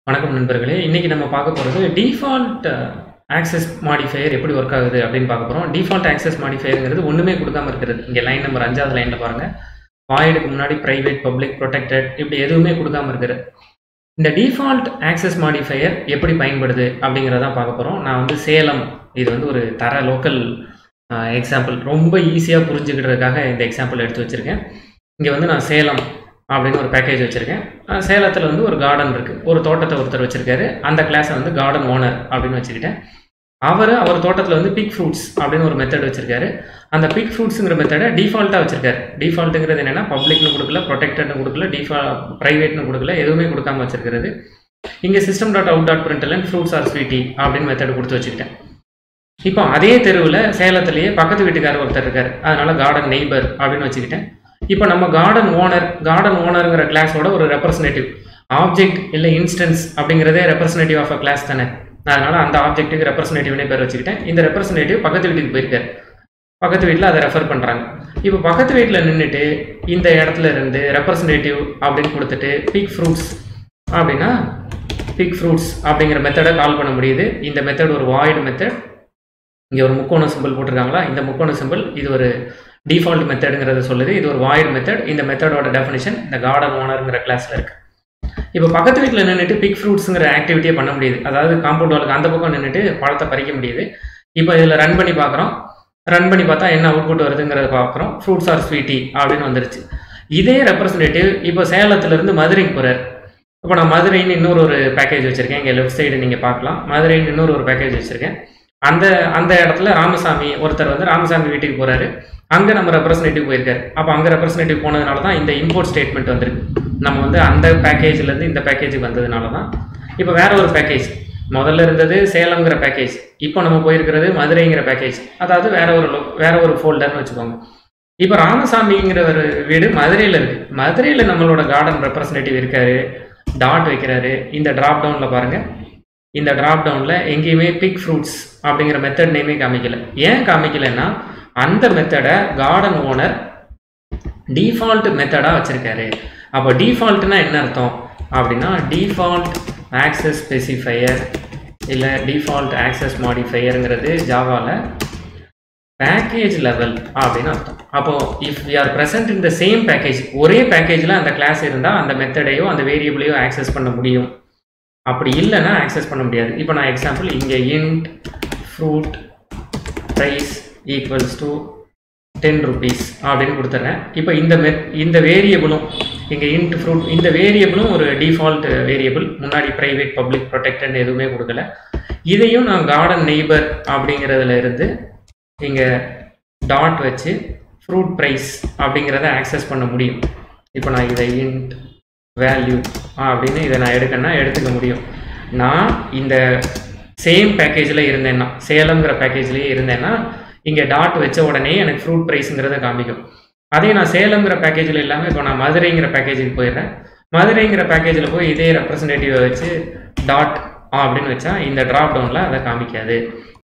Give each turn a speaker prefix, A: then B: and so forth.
A: வணக்கம் நண்பர்களே இன்னைக்கு நம்ம பார்க்க போகிறது டிஃபால்ட் ஆக்சஸ் மாடிஃபையர் எப்படி ஒர்க் ஆகுது அப்படின்னு பார்க்க போகிறோம் டிஃபால்ட் ஆக்சஸ் மாடிஃபையருங்கிறது ஒன்றுமே கொடுக்காம இருக்கிறது இங்கே லைன் நம்பர் அஞ்சாவது லைனில் பாருங்கள் வாய்டுக்கு முன்னாடி ப்ரைவேட் பப்ளிக் ப்ரொடெக்டட் இப்படி எதுவுமே கொடுக்காம இருக்கிறது இந்த டிஃபால்ட் ஆக்சஸ் மாடிஃபையர் எப்படி பயன்படுது அப்படிங்கிறதான் பார்க்க போகிறோம் நான் வந்து சேலம் இது வந்து ஒரு தர லோக்கல் எக்ஸாம்பிள் ரொம்ப ஈஸியாக புரிஞ்சுக்கிட்டதுக்காக இந்த எக்ஸாம்பிள் எடுத்து வச்சுருக்கேன் இங்கே வந்து நான் சேலம் அப்படின்னு ஒரு பேக்கேஜ் வச்சுருக்கேன் சேலத்தில் வந்து ஒரு கார்டன் இருக்குது ஒரு தோட்டத்தை ஒருத்தர் வச்சுருக்காரு அந்த கிளாஸை வந்து கார்டன் ஓனர் அப்படின்னு வச்சுக்கிட்டேன் அவர் அவர் தோட்டத்தில் வந்து பிக் ஃப்ரூட்ஸ் அப்படின்னு ஒரு மெத்தட் வச்சுருக்காரு அந்த பிக் ஃப்ரூட்ஸுங்கிற மெத்தடை டிஃபால்ட்டாக வச்சுருக்காரு டிஃபால்ட்டுங்கிறது என்னென்னா பப்ளிக்னு கொடுக்கல ப்ரொடெக்டட்னு கொடுக்கல டிஃபா ப்ரைவேட்னு கொடுக்கல எதுவுமே கொடுக்காம வச்சிருக்கிறது இங்கே system dot out dot println fruits are sweety அப்படின்னு மெத்தட் கொடுத்து வச்சுக்கிட்டேன் இப்போ அதே தெருவில் சேலத்துலேயே பக்கத்து வீட்டுக்காரர் ஒருத்தர் இருக்கார் அதனால கார்டன் நெய்பர் அப்படின்னு வச்சுக்கிட்டேன் இப்போ நம்ம கார்டன் ஓனர் கார்டன் ஓனருங்கிற கிளாஸோட ஒரு ரெப்ரஸன்டேட்டிவ் ஆப்ஜெக்ட் இல்லை இன்ஸ்டன்ஸ் அப்படிங்கிறதே ரெப்ரஸன்டேட்டிவ் ஆஃப் அ கிளாஸ் தானே அதனால அந்த ஆப்ஜெக்ட்டுக்கு ரெப்ரஸன்டேட்டிவ்னே பேர் வச்சுக்கிட்டேன் இந்த ரெப்ரஸன்டேட்டிவ் பக்கத்து வீட்டுக்கு போயிருக்காரு பக்கத்து வீட்டில் அதை ரெஃபர் பண்ணுறாங்க இப்போ பக்கத்து வீட்டில் நின்றுட்டு இந்த இடத்துல இருந்து ரெப்ரஸன்டேட்டிவ் அப்படின்னு கொடுத்துட்டு பிக் ஃப்ரூட்ஸ் அப்படின்னா பிக் ஃப்ரூட்ஸ் அப்படிங்கிற மெத்தடை கால் பண்ண முடியுது இந்த மெத்தட் ஒரு வாய்டு மெத்தட் இங்கே ஒரு முக்கோண சிம்பிள் போட்டிருக்காங்களா இந்த முக்கோண சிம்பிள் இது ஒரு டிஃபால்ட் மெத்தடுங்கிறத சொல்லுது இது ஒரு வாய்டு மெத்தட் இந்த மெத்தடோட டெஃபினிஷன் இந்த கார்டன் ஓனருங்கிற கிளாஸில் இருக்கு இப்போ பக்கத்து வீட்டில் நின்றுட்டு பிக் ஃப்ரூட்ஸுங்கிற ஆக்டிவிட்டியை பண்ண முடியுது அதாவது காம்பவுண்ட் வாலுக்கு அந்த பக்கம் நின்றுட்டு பழத்தை பறிக்க முடியுது இப்போ இதில் ரன் பண்ணி பார்க்குறோம் ரன் பண்ணி பார்த்தா என்ன அவுட்புட் வருதுங்கிறத பார்க்குறோம் ஃப்ரூட்ஸ் ஆர் ஸ்வீட்டி அப்படின்னு வந்துருச்சு இதே ரெப்ரஸன்டேட்டிவ் இப்போ சேலத்துலேருந்து மதுரைக்கு போகிறார் இப்போ நான் மதுரைன்னு இன்னொரு ஒரு பேக்கேஜ் வச்சுருக்கேன் இங்கே லெஃப்ட் சைடு நீங்கள் பார்க்கலாம் மதுரைன்னு இன்னொரு ஒரு பேக்கேஜ் வச்சுருக்கேன் அந்த அந்த இடத்துல ராமசாமி ஒருத்தர் வந்து ராமசாமி வீட்டுக்கு போகிறாரு அங்கே நம்ம ரெப்ரஸன்டேட்டிவ் போயிருக்காரு அப்போ அங்கே ரெப்ரஸன்டேட்டிவ் போனதுனால தான் இந்த இம்போர்ட் ஸ்டேட்மெண்ட் வந்திருக்கு நம்ம வந்து அந்த பேக்கேஜ்லேருந்து இந்த பேக்கேஜுக்கு வந்ததுனால தான் இப்போ வேற ஒரு பேக்கேஜ் முதல்ல இருந்தது சேலம்ங்கிற பேக்கேஜ் இப்போ நம்ம போயிருக்கிறது மதுரைங்கிற பேக்கேஜ் அதாவது வேற ஒரு லோ வேற ஒரு ஃபோல்டர்னு வச்சுக்கோங்க இப்போ ராமசாமிங்கிற ஒரு வீடு மதுரையில் இருக்குது மதுரையில் நம்மளோட கார்டன் ரெப்ரஸன்டேட்டிவ் இருக்காரு டாட் வைக்கிறாரு இந்த ட்ராப் டவுனில் பாருங்கள் இந்த ட்ராப் டவுனில் எங்கேயுமே பிக் ஃப்ரூட்ஸ் அப்படிங்கிற மெத்தட் நேமே காமிக்கல ஏன் காமிக்கலைன்னா அந்த மெத்தடை கார்டன் ஓனர் டிஃபால்ட் மெத்தடாக வச்சுருக்காரு அப்போ டிஃபால்ட்னா என்ன அர்த்தம் அப்படின்னா டிஃபால்ட் ஆக்சஸ் ஸ்பெசிஃபையர் இல்லை டிஃபால்ட் ஆக்சஸ் மாடிஃபையருங்கிறது ஜாவாவில் பேக்கேஜ் லெவல் அப்படின்னு அர்த்தம் அப்போது if we are present in the same package ஒரே பேக்கேஜில் அந்த கிளாஸ் இருந்தால் அந்த மெத்தடையோ அந்த வேரியபிளையோ ஆக்சஸ் பண்ண முடியும் அப்படி இல்லைன்னா ஆக்சஸ் பண்ண முடியாது இப்போ நான் எக்ஸாம்பிள் இங்கே int fruit price equals to ten rupees அப்படின்னு கொடுத்துட்றேன் இப்போ இந்த மெத் இந்த வேரியபிளும் இங்கே இன்ட் ஃப்ரூட் இந்த வேரியபிளும் ஒரு டிஃபால்ட் வேரியபிள் முன்னாடி ப்ரைவேட் பப்ளிக் ப்ரொடெக்டட் எதுவுமே கொடுக்கல இதையும் நான் கார்டன் நெய்பர் அப்படிங்கிறதுல இருந்து இங்கே டாட் வச்சு ஃப்ரூட் ப்ரைஸ் அப்படிங்கிறத ஆக்சஸ் பண்ண முடியும் இப்போ நான் இதை இன்ட் வேல்யூ அப்படின்னு இதை நான் எடுக்கணும்னா எடுத்துக்க முடியும் நான் இந்த சேம் பேக்கேஜில் இருந்தேன்னா சேலம்ங்கிற பேக்கேஜ்லேயே இருந்தேன்னா இங்கே டாட் வச்ச உடனே எனக்கு ஃப்ரூட் ப்ரைஸுங்கிறத காமிக்கும் அதே நான் சேலம்ங்கிற பேக்கேஜில் இல்லாமல் இப்போ நான் மதுரைங்கிற பேக்கேஜுக்கு போயிடுறேன் மதுரைங்கிற பேக்கேஜில் போய் இதே ரெப்ரஸன்டேட்டிவை வச்சு டாட் அப்படின்னு வச்சா இந்த ட்ராப் டவுனில் அதை காமிக்காது